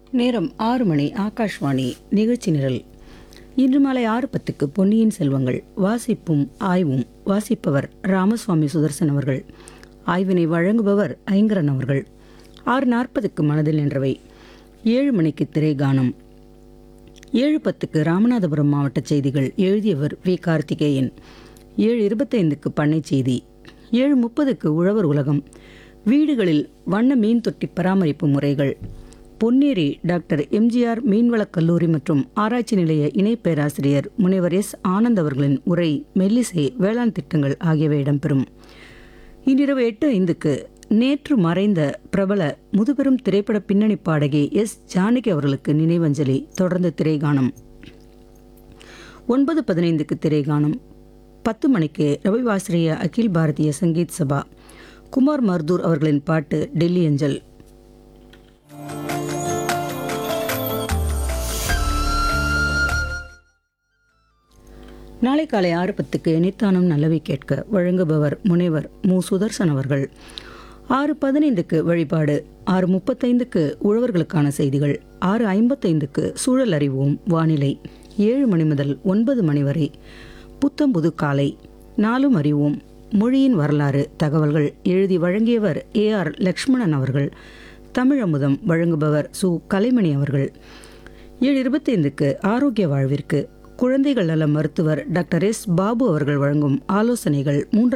நேரம் ஆறு மணி ஆகாஷ்வாணி நிகழ்ச்சி நிரல் இன்று மாலை ஆறு பத்துக்கு பொன்னியின் செல்வங்கள் வாசிப்பும் ஆய்வும் வாசிப்பவர் ராமசுவாமி சுதர்சன் அவர்கள் ஆய்வினை வழங்குபவர் ஐங்கரன் அவர்கள் ஆறு நாற்பதுக்கு மனதில் நின்றவை ஏழு மணிக்கு திரைகானம் ஏழு பத்துக்கு ராமநாதபுரம் மாவட்ட செய்திகள் எழுதியவர் வி கார்த்திகேயன் ஏழு இருபத்தைந்துக்கு பண்ணை செய்தி ஏழு முப்பதுக்கு உழவர் உலகம் வீடுகளில் வண்ண மீன் தொட்டி பராமரிப்பு முறைகள் பொன்னேரி டாக்டர் எம்ஜிஆர் மீன்வளக் கல்லூரி மற்றும் ஆராய்ச்சி நிலைய இணை பேராசிரியர் முனைவர் எஸ் ஆனந்த் அவர்களின் உரை மெல்லிசை வேளாண் திட்டங்கள் ஆகியவை இடம்பெறும் இன்றிரவு எட்டு ஐந்துக்கு நேற்று மறைந்த பிரபல முதுபெரும் திரைப்பட பின்னணி பாடகி எஸ் ஜானகி அவர்களுக்கு நினைவஞ்சலி தொடர்ந்து திரைகானம் ஒன்பது பதினைந்துக்கு திரைகானம் பத்து மணிக்கு ரவிவாசிரிய அகில் பாரதிய சங்கீத் சபா குமார் மர்தூர் அவர்களின் பாட்டு டெல்லி அஞ்சல் நாளை காலை ஆறு பத்துக்கு இணைத்தானும் நல்லவை கேட்க வழங்குபவர் முனைவர் மு சுதர்சன் அவர்கள் ஆறு பதினைந்துக்கு வழிபாடு ஆறு முப்பத்தைந்துக்கு உழவர்களுக்கான செய்திகள் ஆறு ஐம்பத்தைந்துக்கு சூழல் அறிவோம் வானிலை ஏழு மணி முதல் ஒன்பது மணி வரை புத்தம்புது காலை நாலும் அறிவோம் மொழியின் வரலாறு தகவல்கள் எழுதி வழங்கியவர் ஏ ஆர் லக்ஷ்மணன் அவர்கள் தமிழமுதம் வழங்குபவர் சு கலைமணி அவர்கள் ஏழு இருபத்தைந்துக்கு ஆரோக்கிய வாழ்விற்கு குழந்தைகள் நல மருத்துவர் டாக்டர் எஸ் பாபு அவர்கள் வழங்கும் ஆலோசனைகள் மூன்று